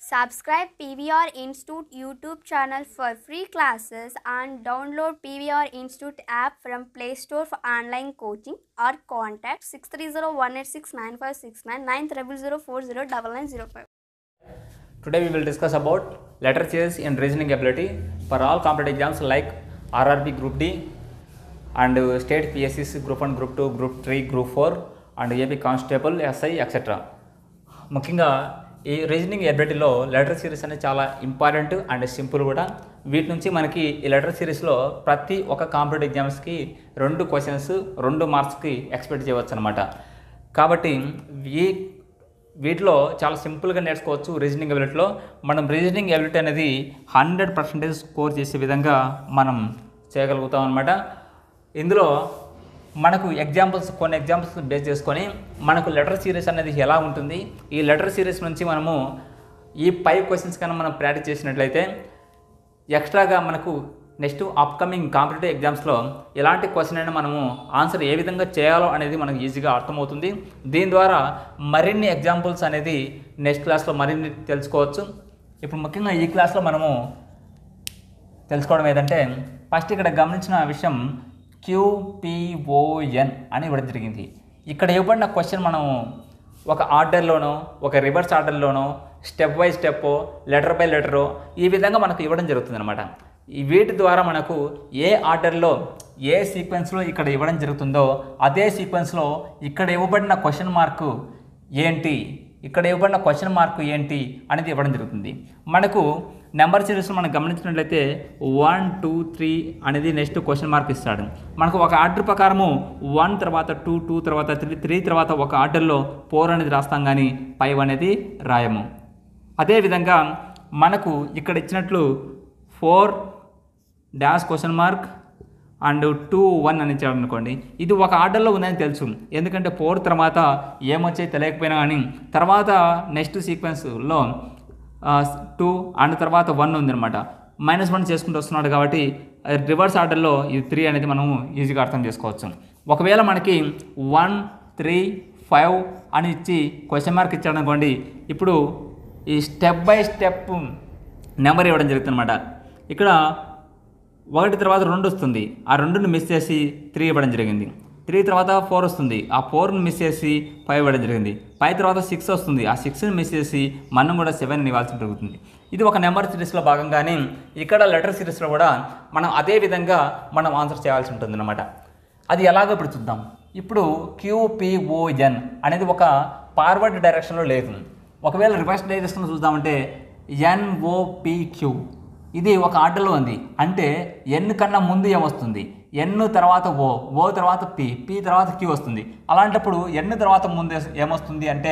Subscribe PVR Institute YouTube channel for free classes and download PVR Institute app from Play Store for online coaching or contact 630-186-9569 900409905. Today we will discuss about letter series in reasoning ability for all competitive exams like RRB Group D and uh, state PSCs Group 1, Group 2, Group 3, Group 4 and AP Constable, SI, etc. ముఖ్యంగా ఈ reasoning ఎబిలిటీలో letter series అనేది చాలా important and simple కూడా వీటి నుంచి మనకి ఈ letter సిరీస్లో ప్రతి ఒక్క కాంపిటేటివ్ ఎగ్జామ్స్కి రెండు క్వశ్చన్స్ రెండు మార్క్స్కి ఎక్స్పెక్ట్ చేయవచ్చు అనమాట కాబట్టి ఈ వీటిలో చాలా సింపుల్గా నేర్చుకోవచ్చు రీజనింగ్ ఎబిలిటీలో మనం రీజనింగ్ ఎబిలిటీ అనేది హండ్రెడ్ పర్సెంటేజ్ స్కోర్ చేసే విధంగా మనం చేయగలుగుతాం అనమాట ఇందులో మనకు ఎగ్జాంపుల్స్ కొన్ని ఎగ్జాంపుల్స్ బేస్ చేసుకొని మనకు లెటర్ సిరీస్ అనేది ఎలా ఉంటుంది ఈ లెటర్ సిరీస్ నుంచి మనము ఈ ఫైవ్ క్వశ్చన్స్ కన్నా మనం ప్రాక్టీస్ చేసినట్లయితే ఎక్స్ట్రాగా మనకు నెక్స్ట్ అప్కమింగ్ కాంపిటేటివ్ ఎగ్జామ్స్లో ఎలాంటి క్వశ్చన్ అయినా మనము ఆన్సర్ ఏ విధంగా చేయాలో అనేది మనకు ఈజీగా అర్థమవుతుంది దీని ద్వారా మరిన్ని ఎగ్జాంపుల్స్ అనేది నెక్స్ట్ క్లాస్లో మరిన్ని తెలుసుకోవచ్చు ఇప్పుడు ముఖ్యంగా ఈ క్లాస్లో మనము తెలుసుకోవడం ఏదంటే ఫస్ట్ ఇక్కడ గమనించిన విషయం క్యూపిఓఎన్ అని ఇవ్వడం జరిగింది ఇక్కడ ఇవ్వబడిన క్వశ్చన్ మనం ఒక ఆర్డర్లోనో ఒక రివర్స్ ఆర్డర్లోనో step by step letter by letter ఈ విధంగా మనకు ఇవ్వడం జరుగుతుంది అనమాట ఈ వీటి ద్వారా మనకు ఏ ఆర్డర్లో ఏ సీక్వెన్స్లో ఇక్కడ ఇవ్వడం జరుగుతుందో అదే సీక్వెన్స్లో ఇక్కడ ఇవ్వబడిన క్వశ్చన్ మార్కు ఏంటి ఇక్కడ ఇవ్వబడిన క్వశ్చన్ మార్క్ ఏంటి అనేది ఇవ్వడం జరుగుతుంది మనకు నెంబర్ సిరీస్లో మనం గమనించినట్లయితే వన్ టూ త్రీ అనేది నెక్స్ట్ క్వశ్చన్ మార్క్ ఇస్తాడు మనకు ఒక ఆర్డర్ ప్రకారము వన్ తర్వాత టూ టూ తర్వాత త్రీ త్రీ తర్వాత ఒక ఆర్డర్లో ఫోర్ అనేది రాస్తాం కానీ ఫైవ్ అనేది రాయము అదేవిధంగా మనకు ఇక్కడ ఇచ్చినట్లు four dash question mark and two one అని ఇచ్చాడు అనుకోండి ఇది ఒక ఆర్డర్లో ఉందని తెలుసు ఎందుకంటే ఫోర్ తర్వాత ఏమొచ్చాయి తెలియకపోయినా కానీ తర్వాత నెక్స్ట్ సీక్వెన్స్లో టూ అండ్ తర్వాత వన్ ఉందన్నమాట మైనస్ వన్ చేసుకుంటూ వస్తున్నాడు కాబట్టి రివర్స్ ఆర్డర్లో ఇది త్రీ అనేది మనము ఈజీగా అర్థం చేసుకోవచ్చు ఒకవేళ మనకి వన్ త్రీ ఫైవ్ అని ఇచ్చి క్వశ్చన్ మార్క్ ఇచ్చాడు అనుకోండి ఇప్పుడు ఈ స్టెప్ బై స్టెప్ నెంబర్ ఇవ్వడం జరుగుతుంది అనమాట ఇక్కడ ఒకటి తర్వాత రెండు వస్తుంది ఆ రెండుని మిస్ చేసి త్రీ ఇవ్వడం జరిగింది త్రీ తర్వాత ఫోర్ వస్తుంది ఆ ఫోర్ని మిస్ చేసి ఫైవ్ ఇవ్వడం జరిగింది ఫైవ్ తర్వాత సిక్స్ వస్తుంది ఆ సిక్స్ని మిస్ చేసి మనం కూడా సెవెన్ ఇవ్వాల్సి జరుగుతుంది ఇది ఒక నెంబర్ సిరీస్లో భాగంగానే ఇక్కడ లెటర్ సిరీస్లో కూడా మనం అదే విధంగా మనం ఆన్సర్ చేయాల్సి ఉంటుంది అనమాట అది ఎలాగో ఇప్పుడు చూద్దాం ఇప్పుడు క్యూపిఓఎన్ అనేది ఒక ఫార్వర్డ్ డైరెక్షన్లో లేదు ఒకవేళ రివర్స్ డైరెక్షన్లో చూద్దామంటే ఎన్ఓపిక్యూ ఇది ఒక ఆర్డర్లో ఉంది అంటే ఎన్ కన్నా ముందు ఏమొస్తుంది ఎన్ తర్వాత ఓ ఓ తర్వాత పి పి తర్వాత క్యూ వస్తుంది అలాంటప్పుడు ఎన్ తర్వాత ముందు ఏమొస్తుంది అంటే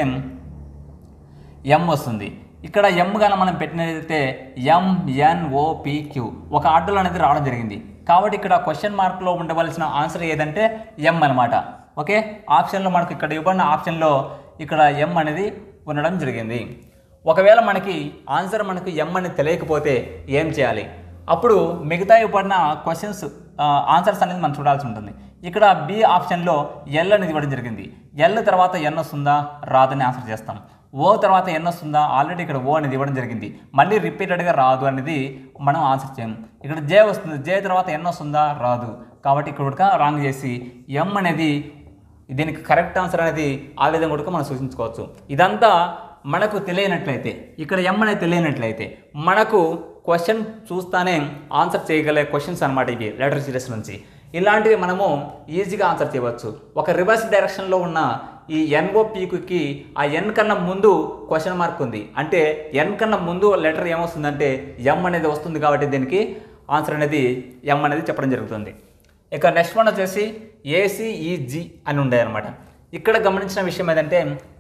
ఎం వస్తుంది ఇక్కడ ఎం గాన మనం పెట్టినట్లయితే ఎం ఎన్ ఓ పి క్యూ ఒక ఆర్డర్లో అనేది రావడం జరిగింది కాబట్టి ఇక్కడ క్వశ్చన్ మార్క్లో ఉండవలసిన ఆన్సర్ ఏదంటే ఎం అనమాట ఓకే ఆప్షన్లో మనకు ఇక్కడ ఇవ్వబడిన ఆప్షన్లో ఇక్కడ ఎం అనేది ఉండడం జరిగింది ఒకవేళ మనకి ఆన్సర్ మనకు ఎం అని తెలియకపోతే ఏం చేయాలి అప్పుడు మిగతా ఇవ్వబడిన క్వశ్చన్స్ ఆన్సర్స్ అనేది మనం చూడాల్సి ఉంటుంది ఇక్కడ బి ఆప్షన్లో ఎల్ అనేది ఇవ్వడం జరిగింది ఎల్ తర్వాత ఎన్ వస్తుందా రాదని ఆన్సర్ చేస్తాం ఓ తర్వాత ఎన్ వస్తుందా ఆల్రెడీ ఇక్కడ ఓ అనేది ఇవ్వడం జరిగింది మళ్ళీ రిపీటెడ్గా రాదు అనేది మనం ఆన్సర్ చేయము ఇక్కడ జే వస్తుంది జే తర్వాత ఎన్ వస్తుందా రాదు కాబట్టి ఇక్కడ కూడా రాంగ్ చేసి ఎం అనేది దీనికి కరెక్ట్ ఆన్సర్ అనేది ఆ విధంగా కూడా మనం సూచించుకోవచ్చు ఇదంతా మనకు తెలియనట్లయితే ఇక్కడ ఎం అనేది తెలియనట్లయితే మనకు క్వశ్చన్ చూస్తానే ఆన్సర్ చేయగలే క్వశ్చన్స్ అనమాట ఇవి లెటర్ సిరీస్ నుంచి ఇలాంటివి మనము ఈజీగా ఆన్సర్ చేయవచ్చు ఒక రివర్స్ డైరెక్షన్లో ఉన్న ఈ ఎన్ఓపీకి ఆ ఎన్ కన్నా ముందు క్వశ్చన్ మార్క్ ఉంది అంటే ఎన్ కన్నా ముందు లెటర్ ఏమొస్తుందంటే ఎం అనేది వస్తుంది కాబట్టి దీనికి ఆన్సర్ అనేది ఎం అనేది చెప్పడం జరుగుతుంది ఇక నెక్స్ట్ వన్ వచ్చేసి ఏసీఈజి అని ఉండే అనమాట ఇక్కడ గమనించిన విషయం ఏంటంటే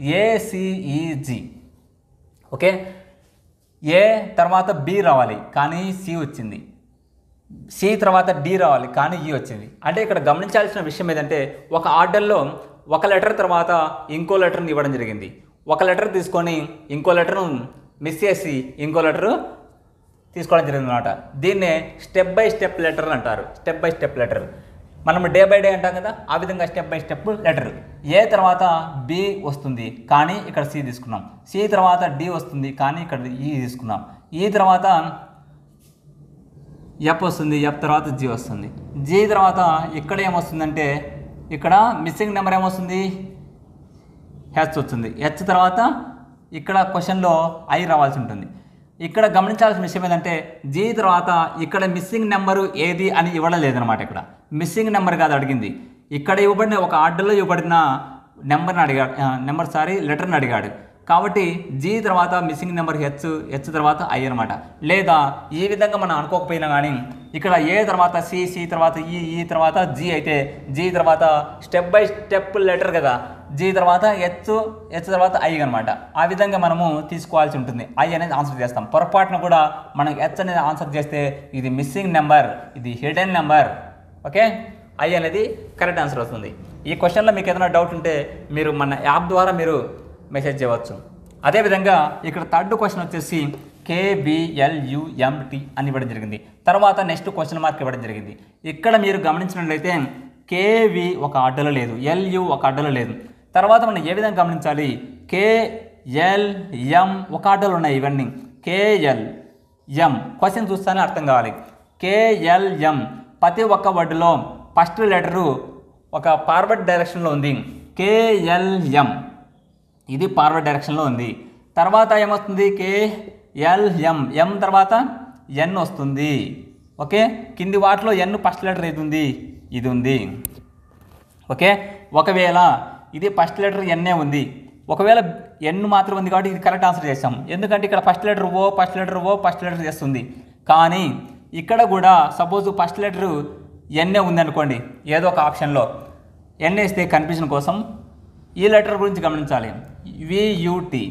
ఏసీఈజి ఓకే ఏ తర్వాత బి రావాలి కానీ సి వచ్చింది సి తర్వాత డి రావాలి కానీ ఈ వచ్చింది అంటే ఇక్కడ గమనించాల్సిన విషయం ఏంటంటే ఒక ఆర్డర్లో ఒక లెటర్ తర్వాత ఇంకో లెటర్ని ఇవ్వడం జరిగింది ఒక లెటర్ తీసుకొని ఇంకో లెటర్ను మిస్ చేసి ఇంకో లెటరు తీసుకోవడం జరిగింది అనమాట దీన్నే స్టెప్ బై స్టెప్ లెటర్ అంటారు స్టెప్ బై స్టెప్ లెటర్ మనం డే బై డే అంటాం కదా ఆ విధంగా step by step letter A తర్వాత బి వస్తుంది కానీ ఇక్కడ సి తీసుకున్నాం సి తర్వాత డి వస్తుంది కానీ ఇక్కడ ఈ తీసుకున్నాం ఈ తర్వాత ఎఫ్ వస్తుంది ఎఫ్ తర్వాత జీ వస్తుంది జీ తర్వాత ఇక్కడ ఏమొస్తుందంటే ఇక్కడ మిస్సింగ్ నెంబర్ ఏమొస్తుంది హెచ్ వచ్చింది హెచ్ తర్వాత ఇక్కడ క్వశ్చన్లో ఐ రావాల్సి ఉంటుంది ఇక్కడ గమనించాల్సిన విషయం ఏంటంటే జీ తర్వాత ఇక్కడ మిస్సింగ్ నెంబరు ఏది అని ఇవ్వడం లేదనమాట ఇక్కడ మిస్సింగ్ నెంబర్ కాదు అడిగింది ఇక్కడ ఇవ్వబడిన ఒక ఆర్డర్లో ఇవ్వబడిన నెంబర్ని అడిగాడు నెంబర్ సారీ లెటర్ని అడిగాడు కాబట్టి జీ తర్వాత మిస్సింగ్ నెంబర్ హెచ్ హెచ్ తర్వాత ఐ అనమాట లేదా ఈ విధంగా మనం అనుకోకపోయినా కానీ ఇక్కడ ఏ తర్వాత సి సి తర్వాత ఈ ఈ తర్వాత జీ అయితే జీ తర్వాత స్టెప్ బై స్టెప్ లెటర్ కదా జీ తర్వాత హెచ్ హెచ్ తర్వాత ఐ అనమాట ఆ విధంగా మనము తీసుకోవాల్సి ఉంటుంది ఐ అనేది ఆన్సర్ చేస్తాం పొరపాటున కూడా మనం హెచ్ అనేది ఆన్సర్ చేస్తే ఇది మిస్సింగ్ నెంబర్ ఇది హిడెన్ నెంబర్ ఓకే ఐ అనేది కరెక్ట్ ఆన్సర్ వస్తుంది ఈ క్వశ్చన్లో మీకు ఏదైనా డౌట్ ఉంటే మీరు మన యాప్ ద్వారా మీరు మెసేజ్ చేయవచ్చు అదేవిధంగా ఇక్కడ థర్డ్ క్వశ్చన్ వచ్చేసి కేబిఎల్యుఎంటి అని ఇవ్వడం జరిగింది తర్వాత నెక్స్ట్ క్వశ్చన్ మార్క్ ఇవ్వడం జరిగింది ఇక్కడ మీరు గమనించినట్లయితే కేవి ఒక అడ్డలో లేదు ఎల్యు ఒక అడ్డలో లేదు తర్వాత మనం ఏ విధంగా గమనించాలి కేఎల్ ఎం ఒక అడ్డలు ఉన్నాయి ఇవన్నీ కేఎల్ ఎం క్వశ్చన్ చూస్తేనే అర్థం కావాలి కేఎల్ఎం ప్రతి ఒక్క వర్డ్లో ఫస్ట్ లెటరు ఒక ఫార్వర్డ్ డైరెక్షన్లో ఉంది కేఎల్ఎం ఇది ఫార్వర్డ్ డైరెక్షన్లో ఉంది తర్వాత ఏమొస్తుంది కేఎల్ఎం ఎం తర్వాత ఎన్ వస్తుంది ఓకే కింది వాటిలో ఎన్ ఫస్ట్ లెటర్ ఏది ఉంది ఇది ఉంది ఓకే ఒకవేళ ఇది ఫస్ట్ లెటర్ ఎన్నే ఉంది ఒకవేళ ఎన్ మాత్రం ఉంది కాబట్టి ఇది కరెక్ట్ ఆన్సర్ చేస్తాం ఎందుకంటే ఇక్కడ first letter O first letter O first letter చేస్తుంది కానీ ఇక్కడ కూడా సపోజ్ ఫస్ట్ లెటర్ ఎన్నే ఉంది అనుకోండి ఏదో ఒక ఆప్షన్లో ఎన్ వేస్తే కన్ఫ్యూజన్ కోసం ఈ లెటర్ గురించి గమనించాలి వియుటి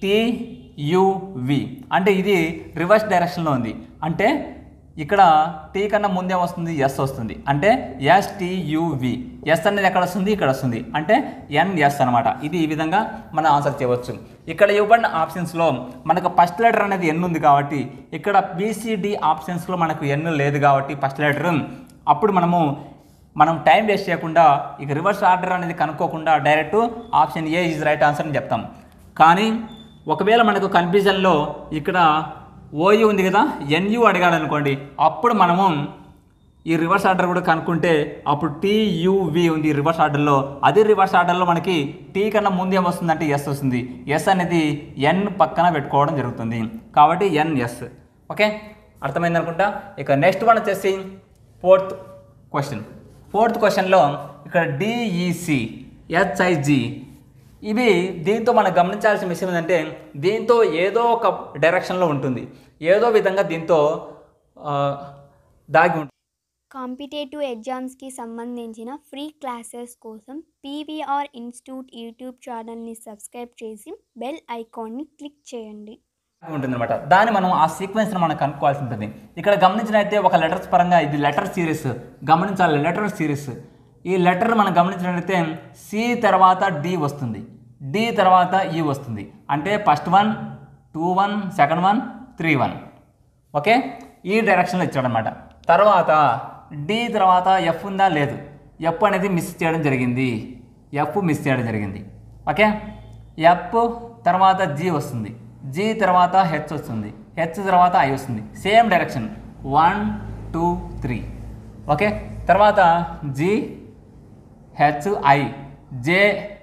టియువి అంటే ఇది రివర్స్ డైరెక్షన్లో ఉంది అంటే ఇక్కడ టీ కన్నా ముందే వస్తుంది ఎస్ వస్తుంది అంటే ఎస్టియువి ఎస్ అనేది ఎక్కడ వస్తుంది ఇక్కడ వస్తుంది అంటే ఎన్ఎస్ అనమాట ఇది ఈ విధంగా మనం ఆన్సర్ చేయవచ్చు ఇక్కడ ఇవ్వబడిన ఆప్షన్స్లో మనకు ఫస్ట్ లెటర్ అనేది ఎన్ ఉంది కాబట్టి ఇక్కడ బీసీడి ఆప్షన్స్లో మనకు ఎన్ లేదు కాబట్టి ఫస్ట్ లెటర్ అప్పుడు మనము మనం టైం వేస్ట్ చేయకుండా ఇక రివర్స్ ఆర్డర్ అనేది కనుక్కోకుండా direct option A is right answer అని చెప్తాం కానీ ఒకవేళ మనకు కన్ఫ్యూజన్లో ఇక్కడ ఓయూ ఉంది కదా ఎన్యూ అడిగాడు అనుకోండి అప్పుడు మనము ఈ రివర్స్ ఆర్డర్ కూడా కనుక్కుంటే అప్పుడు టీయువి ఉంది రివర్స్ ఆర్డర్లో అదే రివర్స్ ఆర్డర్లో మనకి టీ కన్నా ముందు ఏమొస్తుందంటే ఎస్ వస్తుంది ఎస్ అనేది ఎన్ పక్కన పెట్టుకోవడం జరుగుతుంది కాబట్టి ఎన్ఎస్ ఓకే అర్థమైంది అనుకుంటా ఇక నెక్స్ట్ వన్ వచ్చేసి ఫోర్త్ క్వశ్చన్ ఫోర్త్ క్వశ్చన్లో ఇక్కడ డిఈసి హెచ్ఐజి ఇవి దీంతో మనం గమనించాల్సిన విషయం ఏంటంటే దీంతో ఏదో ఒక డైరెక్షన్లో ఉంటుంది ఏదో విధంగా దీంతో ఆ, దాగి ఉంటుంది కాంపిటేటివ్ ఎగ్జామ్స్కి సంబంధించిన ఫ్రీ క్లాసెస్ కోసం పీవీఆర్ ఇన్స్టిట్యూట్ యూట్యూబ్ ఛానల్ని సబ్స్క్రైబ్ చేసి బెల్ ఐకాన్ని క్లిక్ చేయండి ఉంటుందన్నమాట దాన్ని మనం ఆ సీక్వెన్స్ని మనం కనుక్కోవాల్సి ఉంటుంది ఇక్కడ గమనించినట్టే ఒక లెటర్స్ పరంగా ఇది లెటర్ సిరీస్ గమనించాలి లెటర్ సిరీస్ ఈ లెటర్ మనం గమనించినట్లయితే సి తర్వాత డి వస్తుంది డి తర్వాత ఈ వస్తుంది అంటే first one two one second one three one okay ఈ డైరెక్షన్లో ఇచ్చాడనమాట తర్వాత డి తర్వాత ఎఫ్ ఉందా లేదు ఎఫ్ అనేది మిస్ చేయడం జరిగింది ఎఫ్ మిస్ చేయడం జరిగింది ఓకే ఎఫ్ తర్వాత జీ వస్తుంది జీ తర్వాత హెచ్ వస్తుంది హెచ్ తర్వాత ఐ వస్తుంది same direction one two three okay తర్వాత G H I J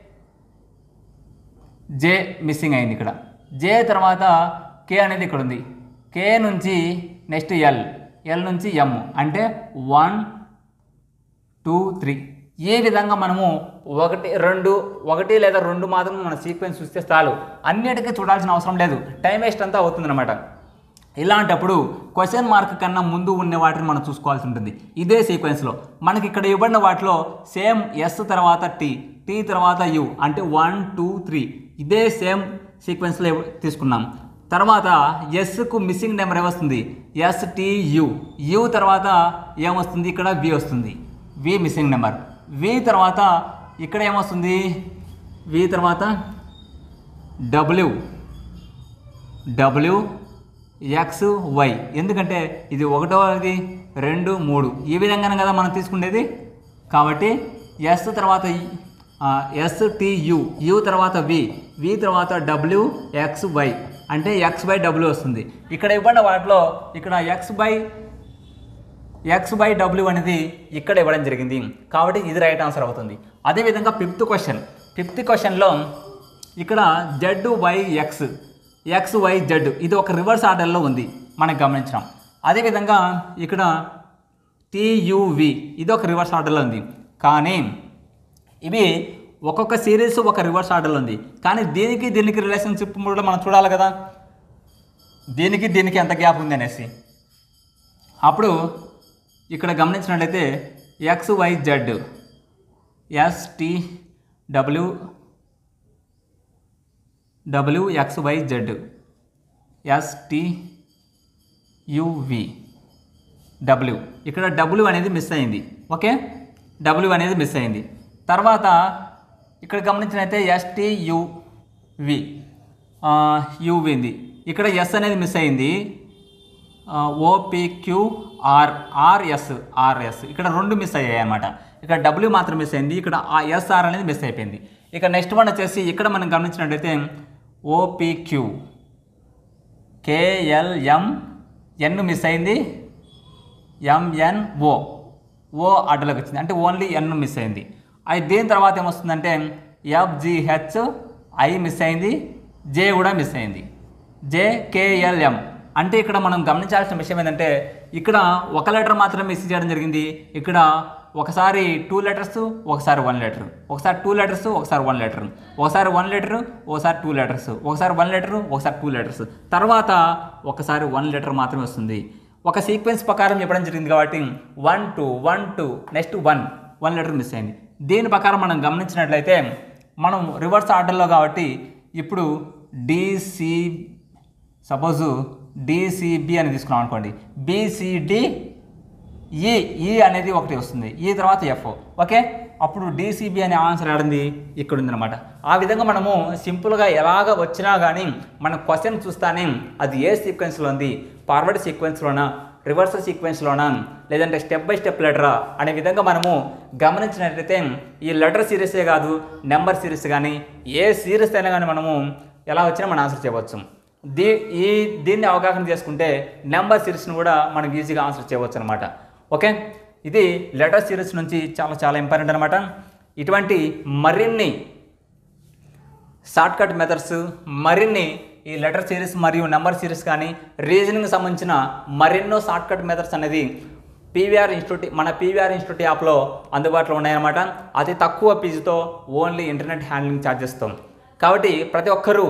J missing అయింది ఇక్కడ జే తర్వాత కే అనేది ఇక్కడ ఉంది కే నుంచి నెక్స్ట్ ఎల్ ఎల్ నుంచి ఎం అంటే వన్ టూ త్రీ ఏ విధంగా మనము ఒకటి రెండు ఒకటి లేదా రెండు మాత్రం మన సీక్వెన్స్ చూస్తే చాలు అన్నిటికీ చూడాల్సిన అవసరం లేదు టైం వేస్ట్ అంతా అవుతుందన్నమాట ఇలాంటప్పుడు క్వశ్చన్ మార్క్ కన్నా ముందు ఉన్న వాటిని మనం చూసుకోవాల్సి ఉంటుంది ఇదే సీక్వెన్స్లో మనకి ఇక్కడ ఇవ్వబడిన వాటిలో సేమ్ ఎస్ తర్వాత టీ టీ తర్వాత యు అంటే వన్ టూ త్రీ ఇదే సేమ్ సీక్వెన్స్లో తీసుకున్నాం తర్వాత ఎస్కు మిస్సింగ్ నెంబర్ ఏమొస్తుంది ఎస్ టీ యు యు తర్వాత ఏమొస్తుంది ఇక్కడ వి వస్తుంది వి మిస్సింగ్ నెంబర్ వి తర్వాత ఇక్కడ ఏమొస్తుంది వి తర్వాత డబ్ల్యూ డబ్ల్యూ ఎక్స్ వై ఎందుకంటే ఇది ఒకటోది రెండు మూడు ఈ విధంగానే కదా మనం తీసుకునేది కాబట్టి ఎస్ తర్వాత ఎస్ టి యు యు తర్వాత వి వి తర్వాత డబ్ల్యూ ఎక్స్ వై అంటే ఎక్స్ బై డబ్ల్యూ వస్తుంది ఇక్కడ ఇవ్వబడిన వాటిలో ఇక్కడ X by X by W అనేది ఇక్కడ ఇవ్వడం జరిగింది కాబట్టి ఇది రైట్ ఆన్సర్ అవుతుంది అదేవిధంగా ఫిఫ్త్ క్వశ్చన్ ఫిఫ్త్ క్వశ్చన్లో ఇక్కడ Z Y X X Y Z ఇది ఒక రివర్స్ ఆర్డర్లో ఉంది మనకు గమనించాం అదేవిధంగా ఇక్కడ టీయువి ఇది ఒక రివర్స్ ఆర్డర్లో ఉంది కానీ ఇవి ఒక్కొక్క సిరీస్ ఒక రివర్స్ ఆర్డర్లో ఉంది కానీ దీనికి దీనికి రిలేషన్షిప్ కూడా మనం చూడాలి కదా దీనికి దీనికి ఎంత గ్యాప్ ఉంది అనేసి అప్పుడు ఇక్కడ గమనించినట్లయితే X Y Z S T W W X Y Z S T U V W ఇక్కడ డబ్ల్యూ అనేది మిస్ అయింది ఓకే డబ్ల్యూ అనేది మిస్ అయింది తర్వాత ఇక్కడ గమనించినైతే ఎస్టీయువి యువింది ఇక్కడ ఎస్ అనేది మిస్ అయింది ఓపిక్యూఆర్ ఆర్ఎస్ ఆర్ఎస్ ఇక్కడ రెండు మిస్ అయ్యాయి అనమాట ఇక్కడ డబ్ల్యూ మాత్రం మిస్ అయింది ఇక్కడ ఆ ఎస్ఆర్ అనేది మిస్ అయిపోయింది ఇక నెక్స్ట్ వన్ వచ్చేసి ఇక్కడ మనం గమనించినట్టయితే ఓపిక్యూ కేఎల్ఎం ఎన్ మిస్ అయింది ఎంఎన్ఓ ఓ అడ్డలోకి వచ్చింది అంటే ఓన్లీ ఎన్ మిస్ అయింది అది దీని తర్వాత ఏమొస్తుందంటే ఎఫ్జిహెచ్ ఐ మిస్ అయింది జే కూడా మిస్ అయింది జేకేఎల్ఎం అంటే ఇక్కడ మనం గమనించాల్సిన విషయం ఏంటంటే ఇక్కడ ఒక లెటర్ మాత్రమే మిస్ చేయడం జరిగింది ఇక్కడ ఒకసారి టూ లెటర్స్ ఒకసారి వన్ లెటర్ ఒకసారి టూ లెటర్స్ ఒకసారి వన్ లెటర్ ఒకసారి వన్ లెటర్ ఒకసారి టూ లెటర్స్ ఒకసారి వన్ లెటర్ ఒకసారి టూ లెటర్స్ తర్వాత ఒకసారి వన్ లెటర్ మాత్రమే వస్తుంది ఒక సీక్వెన్స్ ప్రకారం చెప్పడం జరిగింది కాబట్టి one two one two next one one letter miss అయింది దీని ప్రకారం మనం గమనించినట్లయితే మనం రివర్స్ ఆర్డర్లో కాబట్టి ఇప్పుడు డిసి సపోజు డిసిబి అని తీసుకున్నాం అనుకోండి బీసీడి ఈ ఈ అనేది ఒకటి వస్తుంది ఈ తర్వాత ఎఫ్ ఓకే అప్పుడు డిసిబి అనే ఆన్సర్ ఆడింది ఇక్కడ ఉందన్నమాట ఆ విధంగా మనము సింపుల్గా ఎలాగ వచ్చినా కానీ మన క్వశ్చన్ చూస్తానే అది ఏ సీక్వెన్స్లో ఉంది ఫార్వర్డ్ సీక్వెన్స్లోనా రివర్స్ సీక్వెన్స్లోనా లేదంటే స్టెప్ బై స్టెప్ లెటరా అనే విధంగా మనము గమనించినట్లయితే ఈ లెటర్ సిరీసే కాదు నెంబర్ సిరీస్ కానీ ఏ సిరీస్ అయినా కానీ మనము ఎలా వచ్చినా మనం ఆన్సర్ చేయవచ్చు దీ ఈ దీన్ని అవగాహన చేసుకుంటే నెంబర్ సిరీస్ని కూడా మనం ఈజీగా ఆన్సర్ చేయవచ్చు అనమాట ఓకే ఇది లెటర్ సిరీస్ నుంచి చాలా చాలా ఇంపార్టెంట్ అనమాట ఇటువంటి మరిన్ని షార్ట్ కట్ మెథడ్స్ మరిన్ని ఈ లెటర్ సిరీస్ మరియు నెంబర్ సిరీస్ కానీ రీజనింగ్ సంబంధించిన మరెన్నో షార్ట్ కట్ మెథడ్స్ అనేది పీవీఆర్ ఇన్స్టిట్యూట్ మన పీవీఆర్ ఇన్స్టిట్యూట్ యాప్లో అందుబాటులో ఉన్నాయన్నమాట అతి తక్కువ ఫీజుతో ఓన్లీ ఇంటర్నెట్ హ్యాండ్లింగ్ ఛార్జెస్తో కాబట్టి ప్రతి ఒక్కరూ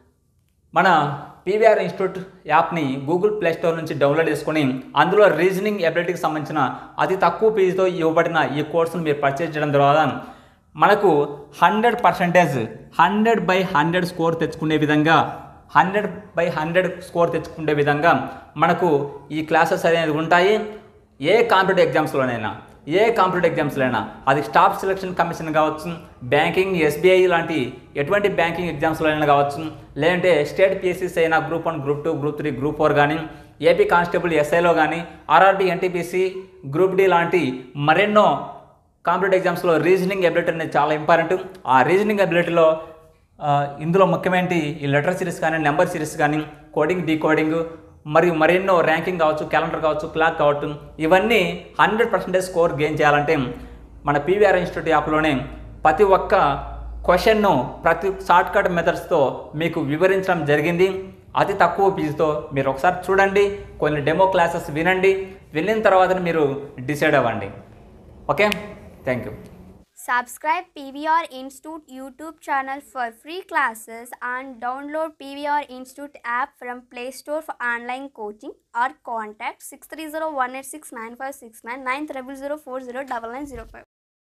మన పీవీఆర్ ఇన్స్టిట్యూట్ యాప్ని గూగుల్ ప్లే స్టోర్ నుంచి డౌన్లోడ్ చేసుకొని అందులో రీజనింగ్ ఎబిలిటీకి సంబంధించిన అతి తక్కువ ఫీజుతో ఇవ్వబడిన ఈ కోర్సును మీరు పర్చేజ్ చేయడం ద్వారా మనకు hundred percentage hundred by hundred score తెచ్చుకునే విధంగా హండ్రెడ్ బై హండ్రెడ్ స్కోర్ తెచ్చుకునే విధంగా మనకు ఈ క్లాసెస్ అనేది ఉంటాయి ఏ కాంపిటేటివ్ ఎగ్జామ్స్లోనైనా ఏ కాంపిటేటివ్ ఎగ్జామ్స్లైనా అది స్టాఫ్ సెలక్షన్ కమిషన్ కావచ్చు బ్యాంకింగ్ ఎస్బీఐ లాంటి ఎటువంటి బ్యాంకింగ్ ఎగ్జామ్స్లో అయినా కావచ్చు లేదంటే స్టేట్ పిఎస్సీస్ అయినా group one group two group three group four కానీ ఏపీ కానిస్టేబుల్ ఎస్ఐలో కానీ ఆర్ఆర్బీ ఎన్టీపీసీ గ్రూప్ డి లాంటి మరెన్నో కాంపిటేటివ్ ఎగ్జామ్స్లో రీజనింగ్ ఎబిలిటీ అనేది చాలా ఇంపార్టెంట్ ఆ రీజనింగ్ ఎబిలిటీలో ఆ, ఇందులో ముఖ్యమైనటి ఈ లెటర్ సిరీస్ కానీ నెంబర్ సిరీస్ కానీ కోడింగ్ డీకోడింగ్ మరియు మరెన్నో ర్యాంకింగ్ కావచ్చు క్యాలెండర్ కావచ్చు క్లాక్ కావచ్చు ఇవన్నీ హండ్రెడ్ పర్సెంటేజ్ స్కోర్ గెయిన్ చేయాలంటే మన పీవీఆర్ ఇన్స్టిట్యూట్ యాప్లోనే ప్రతి ఒక్క క్వశ్చన్ను ప్రతి షార్ట్ కట్ మెథడ్స్తో మీకు వివరించడం జరిగింది అతి తక్కువ ఫీజుతో మీరు ఒకసారి చూడండి కొన్ని డెమో క్లాసెస్ వినండి వినిన తర్వాత మీరు డిసైడ్ అవ్వండి okay thank you Subscribe PVR Institute YouTube channel for free classes and download PVR Institute app from Play Store for online coaching or contact 630 186 9569 900 40 9905.